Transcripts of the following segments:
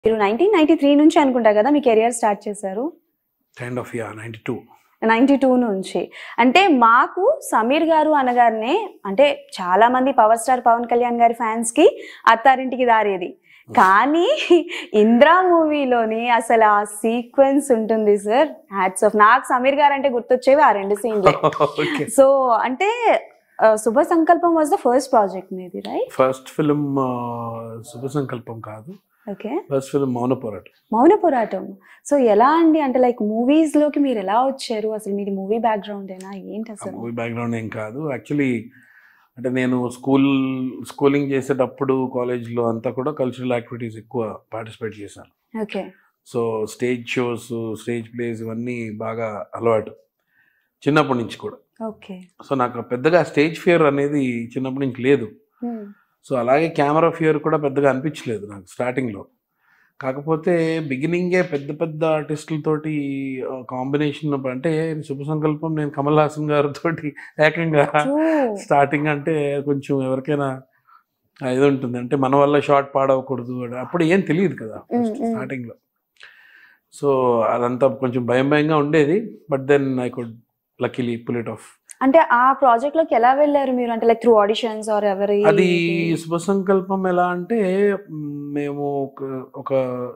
మీరు nineteen ninety three నుంచి అనుకుంటా కదా మీ కెరియర్ స్టార్ట్ చేశారు kind of yeah ninety two ninety two నుంచి అంటే మాకు సమీర్ గారు అనగానే అంటే చాలా మంది పవర్ స్టార్ పవన్ కళ్యాణ్ గారి ఫ్యాన్స్ కి అత్తారింటికి దారేది కానీ ఇంద్రా మూవీలోని అసలు ఆ సీక్వెన్స్ ఉంటుంది సార్ హ్యాట్స్ ఆఫ్ నాకు సమీర్ గారు అంటే గుర్తొచ్చేవి ఆ రెండు సీన్లే ఓకే సో అంటే ఆ, Subha Sankalpam was the first project మీది right first film Subha Sankalpam కాదు ఓకే ఫస్ట్ ఫిలిం మౌన పోరాటం మౌన పోరాటం సో ఎలా అండి అంటే లైక్ మూవీస్ లోకి మీరు ఎలా వచ్చారు అసలు మీది మూవీ బ్యాక్గ్రౌండ్ ఏనా ఏంటి అసలు మూవీ బ్యాక్గ్రౌండ్ ఏం కాదు యాక్చువల్లీ అంటే నేను స్కూల్ స్కూలింగ్ చేసేటప్పుడు కాలేజ్లో అంతా కూడా కల్చరల్ యాక్టివిటీస్ ఎక్కువ పార్టిసిపేట్ చేశాను okay so stage shows stage plays ఇవన్నీ బాగా అలవాటు చిన్నప్పటి నుంచి కూడా ఓకే సో నాకు పెద్దగా స్టేజ్ ఫియర్ అనేది చిన్నప్పటి నుంచి లేదు సో అలాగే కెమెరా ఫియర్ కూడా పెద్దగా అనిపించలేదు నాకు స్టార్టింగ్లో కాకపోతే బిగినింగే పెద్ద పెద్ద ఆర్టిస్టులతోటి కాంబినేషన్ అంటే శుభ సంకల్పం నేను కమల్ హాసన్ గారితో ఏకంగా స్టార్టింగ్ అంటే కొంచెం ఎవరికైనా ఇది ఉంటుంది అంటే మన వల్ల షార్ట్ పాడవకూడదు అని. అప్పుడు ఏం తెలియదు కదా Mm, mm. స్టార్టింగ్లో సో అదంతా కొంచెం భయం భయంగా ఉండేది but then I could luckily pull it off అంటే ఆ ప్రాజెక్ట్ లోకి ఎలా వెళ్ళారు మీరు అంటే లైక్ త్రూ ఆడిషన్స్ ఆర్ ఎవరి అది శుభ సంకల్పం ఎలా అంటే మ్, మేము ఒక ఒక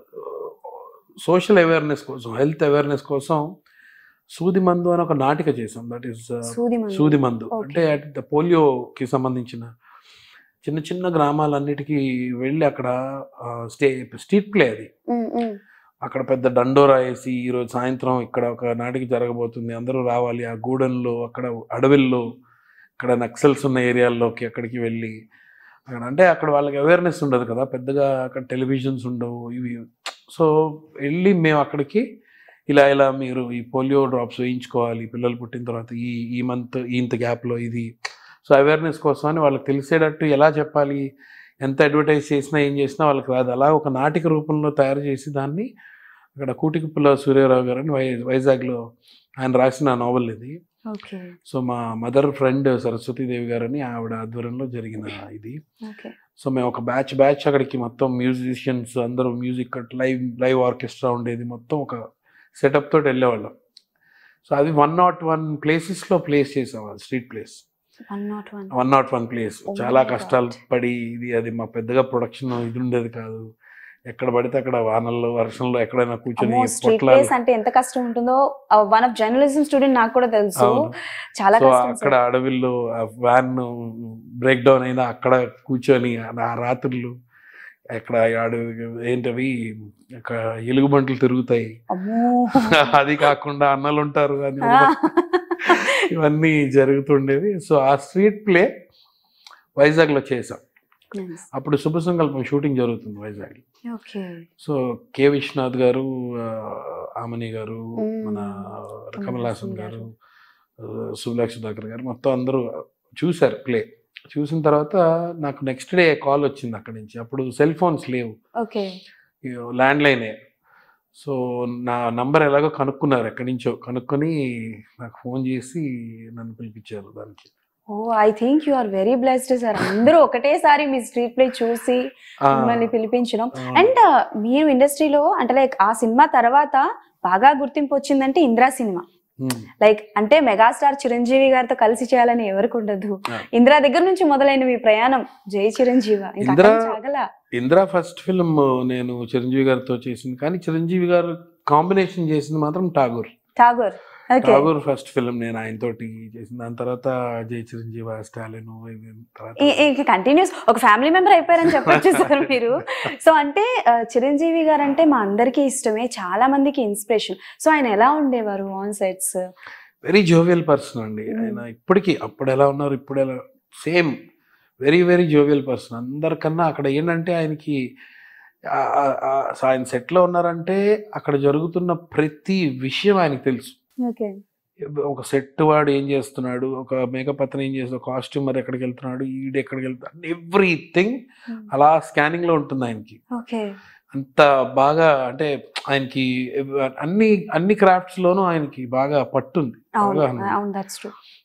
సోషల్ అవేర్నెస్ కోసం హెల్త్ అవేర్నెస్ కోసం సూది మందు అని ఒక నాటిక చేసాం దట్ ఈస్ సూది మందు. సూది మందు Okay. అంటే అట్ పోలియోకి సంబంధించిన చిన్న చిన్న గ్రామాలన్నిటికీ వెళ్ళి అక్కడ స్టే స్ట్రీట్ ప్లే అది ఉమ్, ఉమ్. అక్కడ పెద్ద డండోరా వేసి ఈరోజు సాయంత్రం ఇక్కడ ఒక నాటిక జరగబోతుంది అందరూ రావాలి ఆ గూడెంలో అక్కడ అడవిల్లో ఇక్కడ నక్సల్స్ ఉన్న ఏరియాల్లోకి అక్కడికి వెళ్ళి అక్కడ అంటే అక్కడ వాళ్ళకి అవేర్నెస్ ఉండదు కదా పెద్దగా అక్కడ టెలివిజన్స్ ఉండవు ఇవి సో వెళ్ళి మేము అక్కడికి ఇలా ఇలా మీరు ఈ పోలియో డ్రాప్స్ వేయించుకోవాలి పిల్లలు పుట్టిన తర్వాత ఈ ఈ మంత్ ఇంత గ్యాప్లో ఇది సో అవేర్నెస్ కోసం అని వాళ్ళకి తెలిసేటట్టు ఎలా చెప్పాలి ఎంత అడ్వర్టైజ్ చేసినా ఏం చేసినా వాళ్ళకి రాదు అలా ఒక నాటిక రూపంలో తయారు చేసి దాన్ని అక్కడ కూటికుప్పుల సూర్యారావు గారు అని వై వైజాగ్లో ఆయన రాసిన నావల్ ఇది ఓకే సో మా మదర్ ఫ్రెండ్ సరస్వతీదేవి గారని ఆవిడ ఆధ్వర్యంలో జరిగిన ఇది ఓకే సో మేము ఒక బ్యాచ్ బ్యాచ్ అక్కడికి మొత్తం మ్యూజిషియన్స్ అందరూ మ్యూజిక్ లైవ్ లైవ్ ఆర్కెస్ట్రా ఉండేది మొత్తం ఒక సెటప్ తోటి వెళ్ళేవాళ్ళం సో అది వన్ నాట్ వన్ ప్లేసెస్లో ప్లేస్ చేసాం అది street plays one nought one one nought one plays Oh my చాలా God. కష్టాలు పడి ఇది అది మా పెద్దగా ప్రొడక్షన్ ఇది ఉండేది కాదు ఎక్కడ పడితే అక్కడ వానల్లో వర్షంలో ఎక్కడైనా కూర్చొని స్ట్రీట్ పొట్లాలు ప్లేస్ అంటే ఎంత కష్టం ఉంటుందో వన్ ఆఫ్ జర్నలిజం స్టూడెంట్ నాకు కూడా తెలుసు అవును. చాలా సో కష్టం అక్కడ అడవిల్లో వ్యాన్ బ్రేక్ డౌన్ అయినా అక్కడ కూర్చొని ఆ రాత్రులు ఎక్కడ అడవి ఏంటవి అక్కడ ఎలుగుబంట్లు తిరుగుతాయి అమ్మో అది కాకుండా అన్నలు ఉంటారు అని ఇవన్నీ జరుగుతుండేవి సో ఆ స్ట్రీట్ ప్లే వైజాగ్లో చేసాం అప్పుడు శుభ సంకల్పం షూటింగ్ జరుగుతుంది Vizag okay so K Viswanath garu ఆ, ఆమని గారు మ్మ్. మన కమల్ హాసన్ హాసన్ గారు గారు. ఆ, సుభిలాష్ సుధాకర్ గారు మొత్తం అందరూ చూశారు ప్లే చూసిన తర్వాత నాకు నెక్స్ట్ డే కాల్ వచ్చింది అక్కడి నుంచి అప్పుడు సెల్ ఫోన్స్ లేవు ఓకే ల్యాండ్ లైనే సో నా నంబర్ ఎలాగో కనుక్కున్నారు ఎక్కడి నుంచో కనుక్కొని నాకు ఫోన్ చేసి నన్ను పిలిపించారు దానికి oh I think you are very blessed sir అందరూ ఒకటేసారి మీ స్ట్రీట్ ప్లే చూసి ఆ, మిమ్మల్ని పిలిపించడం ఆ, అండ్ మీరు ఇండస్ట్రీలో అంటే లైక్ ఆ సినిమా తర్వాత బాగా గుర్తింపు వచ్చిందంటే ఇంద్రా సినిమా మ్మ్. లైక్ అంటే మెగాస్టార్ చిరంజీవి గారితో కలిసి చేయాలని ఎవరికి ఉండదు Yeah. ఇందిరా దగ్గర నుంచి మొదలైన మీ ప్రయాణం జై చిరంజీవ ఇంకా ఇందిరా- అక్కడి నుంచి ఆగలా ఇందిరా ఫస్ట్ ఫిల్మ్ నేను చిరంజీవి గారితో చేసింది కానీ చిరంజీవి గారు కాంబినేషన్ చేసింది మాత్రం Tagore Tagore okay Tagore first film నేను ఆయనతోటి చేసిన దాని తర్వాత జై చిరంజీవి స్టాలిన్ ఇవి తర్వాత కంటిన్యూస్ ఒక ఫ్యామిలీ మెంబర్ అయిపోయారని చెప్పొచ్చు సార్ మీరు సో అంటే ఆ, చిరంజీవి గారు అంటే మా అందరికీ ఇష్టమే చాలా మందికి ఇన్స్పిరేషన్ సో ఆయన ఎలా ఉండేవారు on sets very jovial person అండి Mm. ఆయన ఇప్పటికీ అప్పుడు ఎలా ఉన్నారు ఇప్పుడు ఎలా same very very jovial person అందరికన్నా అక్కడ ఏంటంటే ఆయనకి ఆ- ఆ- ఆ- ఆయన సెట్లో ఉన్నారంటే అక్కడ జరుగుతున్న ప్రతి విషయం ఆయనకి తెలుసు ఓకే ఒక సెట్ వాడు ఏం చేస్తున్నాడు ఒక మేకప్ అతను ఏం చేస్తున్నాడు కాస్ట్యూమర్ ఎక్కడికి వెళ్తున్నాడు ఈడు ఎక్కడికి వెళ్తున్నాడు ఎవ్రీథింగ్ అలా స్కానింగ్ లో ఉంటుంది ఆయనకి ఓకే అంత బాగా అంటే ఆయనకి ఎవ్- అన్ని అన్ని క్రాఫ్ట్స్ లోనూ ఆయనకి బాగా పట్టుంది అవును అవగాహన ఉంది. అవును that's true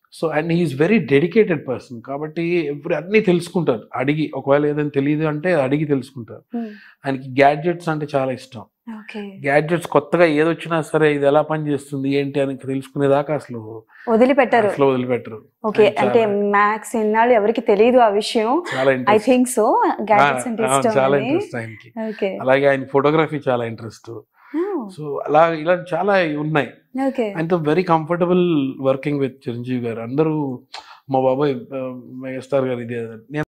so and he's very dedicated person కాబట్టి ఎవ్రీ అన్నీ తెలుసుకుంటారు అడిగి ఒకవేళ ఏదైనా తెలియదు అంటే అడిగి తెలుసుకుంటారు ఆయనకి గ్యాడ్జెట్స్ అంటే చాలా ఇష్టం ఓకే గ్యాడ్జెట్స్ కొత్తగా ఏదొచ్చినా సరే ఇది ఎలా పనిచేస్తుంది ఏంటి అని తెలుసుకునేదాకా అసలు వదిలిపెట్టారు అసలు వదిలిపెట్టరు ఓకే ఆయన అంటే చాలా- మ్యాథ్స్ ఎన్నాళ్ళు ఎవరికి తెలియదు ఆ విషయం చాలా I interest think so gadgets అంటే ఇష్టం చాలా అని ఇంట్రెస్ట్ ఆయనకి ఓకే అలాగే ఆయన ఫోటోగ్రఫీ చాలా ఇంట్రెస్ట్ సో అలా ఇలా చాలా ఉన్నాయి ఓకే ఆయనతో very comfortable working with Chiranjeevi garu అందరూ మా బాబాయ్ ఆ, మెగాస్టార్ గారు ఇది నేను